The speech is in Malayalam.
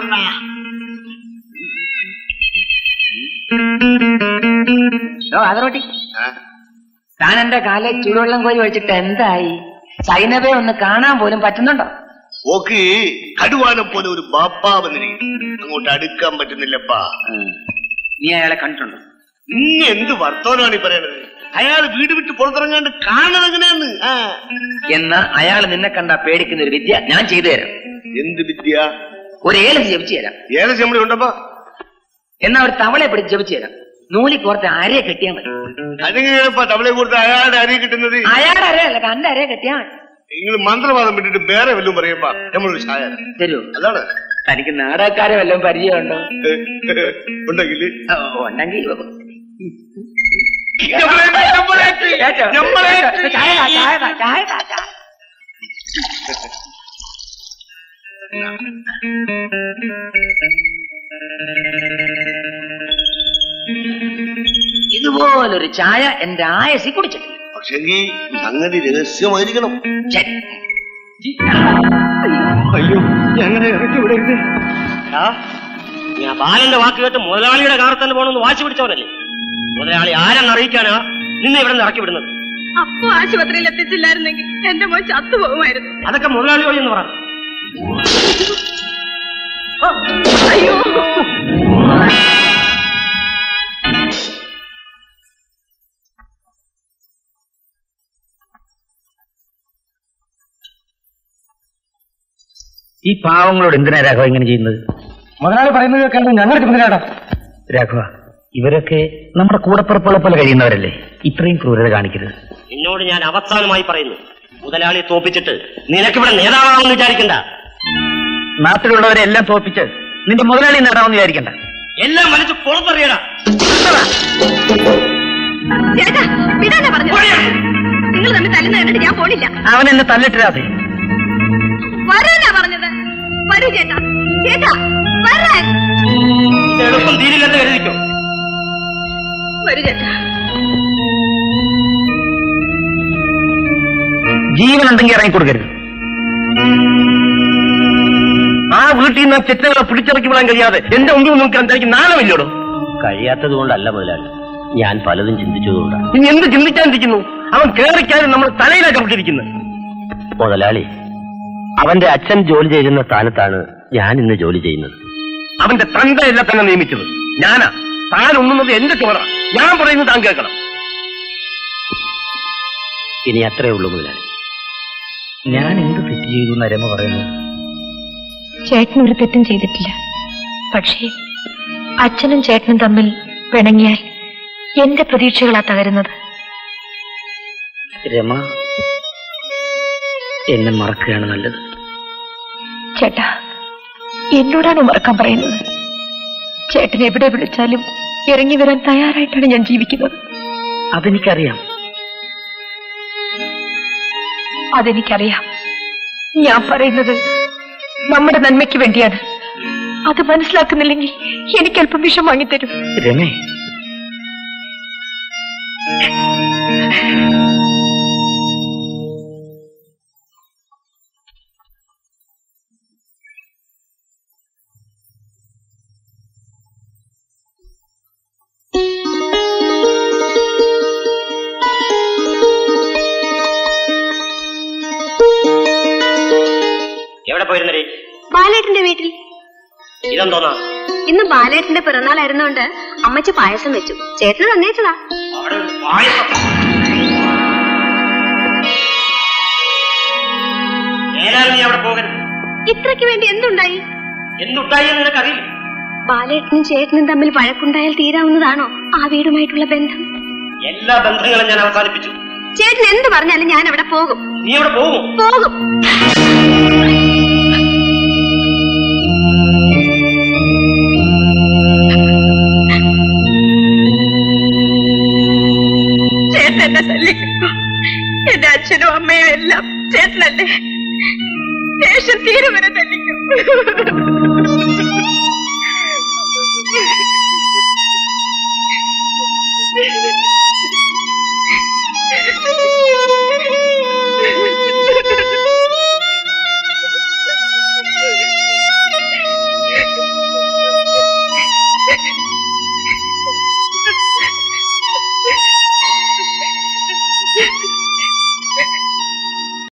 ഓ അതറോട്ടി താൻ എന്റെ കാലെ ചൂടുവെള്ളം കോരി ഒഴിച്ചിട്ട് എന്തായി സൈനബെ ഒന്ന് കാണാൻ പോലും പറ്റുന്നുണ്ടോ ഓക്ക് കടുവാനെ പോലെ ഒരു ബാപ്പ വന്നിരിക്കും അങ്ങോട്ട് അടുക്കാൻ പറ്റുന്നില്ലപ്പാ നീ അയാളെ കണ്ടിട്ടുണ്ടോ നീ എന്ത് വർത്തമാനമാണ് ഈ പറയണത് അയാൾ വീട് വിട്ട് പുറത്തിറങ്ങാണ്ട് കാണുന്നത് എങ്ങനെയാന്ന് ആ. എന്നാ അയാൾ നിന്നെ കണ്ട പേടിക്കുന്ന ഒരു വിദ്യ ഞാൻ ചെയ്തു തരാം എന്ത് വിദ്യ ഒരു ഏലം ജപിച്ചു തരാം ഏത് ചെമ്മടി ഉണ്ടപ്പാ എന്നാ ഒരു തവളെ പിടിച്ച് ജപിച്ചു തരാം നൂലി കോർത്ത് അരയെ കെട്ടിയാൽ മതി അതെങ്ങനെയാണപ്പാ തവളെ കൊടുത്ത് അയാളുടെ അരി കിട്ടുന്നത് അയാളുടെ അരയല്ല കണ്ട അരയെ കെട്ടിയാ മതി നിങ്ങൾ മന്ത്രവാദം വിട്ടിട്ട് വേറെ വല്ലതും പറയുമ്പോ നമ്മളൊരു ചായ തരുമോ അതാണ് തനിക്ക് നാടകക്കാരെ വല്ലതും പരിചയമുണ്ടോ ഉണ്ടെങ്കിൽ ഓ, ഉണ്ടെങ്കിൽ ഞമ്മളെ- ഞമ്മളെ- കേട്ടോ? ഞമ്മളെ- ചായ താ, ചായ താ, ചായ താ, ചായ. ഇതുപോലൊരു ചായ എന്റെ ആയസി കുടിച്ചിട്ടില്ല പക്ഷെങ്കിൽ സംഗതി രഹസ്യമായിരിക്കണം ശരി. അയ്യോ ഞങ്ങളെ ഇറക്കി വിടരുത് ഞാൻ ബാലന്റെ വാക്ക് കേട്ട് മുതലാളിയുടെ കാറിൽ തന്നെ പോകണമെന്ന് വാശി പിടിച്ചവനല്ലേ മുതലാളി ആരെന്ന് അറിയിക്കാനാ നിന്നെ ഇവിടെ നിന്ന് ഇറക്കി വിടുന്നത് അപ്പൊ ആശുപത്രിയിൽ എത്തിച്ചില്ലായിരുന്നെങ്കിൽ എന്റെ മോൻ ചത്തുപോകുമായിരുന്നു അതൊക്കെ മുതലാളിയോട് എന്ന് പറ അയ്യോ ഈ പാവങ്ങളോട് എന്തിനാ രാഘവ ഇങ്ങനെ ചെയ്യുന്നത് മുതലാളി പറയുന്നത് കേൾക്കാൻ ഞങ്ങൾക്ക് മുതലാടാ രാഘവ ഇവരൊക്കെ നമ്മുടെ കൂടപ്പിറപ്പുള്ള പോലെ കഴിയുന്നവരല്ലേ ഇത്രയും ക്രൂരത കാണിക്കരുത് നിന്നോട് ഞാൻ അവസാനമായി പറയുന്നു മുതലാളിയെ തോപ്പിച്ചിട്ട് നിനക്കിവിടെ നേതാവാണെന്ന് വിചാരിക്കണ്ട നാട്ടിലുള്ളവരെ എല്ലാം തോൽപ്പിച്ച് നിന്റെ മുതലാളി നേടാമെന്ന് വിചാരിക്കണ്ട എല്ലാം വലിച്ചു പുറത്തറിയടാ ചേട്ടാ വിടാനാ പറഞ്ഞു നിങ്ങൾ തമ്മിൽ തല്ലുന്ന കണ്ടിട്ട് ഞാൻ പോണില്ല അവൻ എന്നെ തല്ലിട്ടിരാതെ വരാനാ പറഞ്ഞത് വരൂ ചേട്ടാ ചേട്ടാ വരാൻ ഇത് എളുപ്പം തീരില്ലെന്ന് കരുതിക്കോ വരൂ ചേട്ടാ ജീവൻ ഉണ്ടെങ്കിൽ ഇറങ്ങി കൊടുക്കരുത് ആ വീട്ടിൽ നിന്ന് ചെറ്റകളെ പിടിച്ചിറക്കി വിടാൻ കഴിയാതെ എന്റെ മുമ്പിൽ നോക്കാൻ തനിക്ക് നാണമില്ലോടോ കഴിയാത്തത് കൊണ്ടല്ല മുതലാളി ഞാൻ പലതും ചിന്തിച്ചതുകൊണ്ടാണ് ഇനി എന്ത് ചിന്തിക്കാണ്ടിരിക്കുന്നു അവൻ കേറിക്കാനും നമ്മൾ തലയിലാക്കി വിട്ടിരിക്കുന്നത് മുതലാളി അവന്റെ അച്ഛൻ ജോലി ചെയ്യുന്ന സ്ഥാനത്താണ് ഞാൻ ഇന്ന് ജോലി ചെയ്യുന്നത് അവന്റെ തന്തയല്ല തന്നെ നിയമിച്ചത് ഞാനാ താൻ ഉണ്ണുന്നത് എന്റെ ചോറ ഞാൻ പറയുന്നത് താൻ കേൾക്കണം ഇനി അത്രേ ഉള്ളൂ മുതലാളി ഞാൻ എന്ത് തെറ്റ് ചെയ്തു എന്ന് രമ പറയുന്നു ചേട്ടൻ ഒരു തെറ്റും ചെയ്തിട്ടില്ല പക്ഷേ അച്ഛനും ചേട്ടനും തമ്മിൽ പിണങ്ങിയാൽ എന്റെ പ്രതീക്ഷകളാ തകരുന്നത് രമ എന്നെ മറക്കുകയാണ് നല്ലത് ചേട്ടാ എന്നോടാണ് മറക്കാൻ പറയുന്നത് ചേട്ടൻ എവിടെ വിളിച്ചാലും ഇറങ്ങി വരാൻ തയ്യാറായിട്ടാണ് ഞാൻ ജീവിക്കുന്നത് അതെനിക്കറിയാം അതെനിക്കറിയാം ഞാൻ പറയുന്നത് നമ്മുടെ നന്മയ്ക്ക് വേണ്ടിയാണ് അത് മനസ്സിലാക്കുന്നില്ലെങ്കിൽ എനിക്ക് അല്പം വിഷം വാങ്ങിത്തരും രമേ എവിടെ പോയിരുന്നേ ബാലേട്ടന്റെ വീട്ടിൽ ഇതെന്തോന്നാ ഇന്ന് ബാലേട്ടന്റെ പിറന്നാളായിരുന്നോണ്ട് അമ്മച്ചി പായസം വെച്ചു ചേട്ടന് തന്നേച്ചതാ അവിടെ ഒരു പായസം നേരാണ് നീ അവിടെ പോകരുത് ഇത്രയ്ക്ക് വേണ്ടി എന്തുണ്ടായി എന്തുണ്ടായി എന്ന് നിനക്കറിയില്ല ബാലേട്ടനും ചേട്ടനും തമ്മിൽ വഴക്കുണ്ടായാൽ തീരാവുന്നതാണോ ആ വീടുമായിട്ടുള്ള ബന്ധം എല്ലാ ബന്ധങ്ങളും ഞാൻ അവസാനിപ്പിച്ചു ചേട്ടൻ എന്ത് പറഞ്ഞാലും ഞാൻ അവിടെ പോകും നീ അവിടെ പോകുമോ പോകും ചേട്ടൻ എന്നെ തല്ലിക്കുന്നു എന്റെ അച്ഛനും അമ്മയും എല്ലാം ചേട്ടനല്ലേ ദേഷ്യം തീരെ വരെ തല്ലിക്കും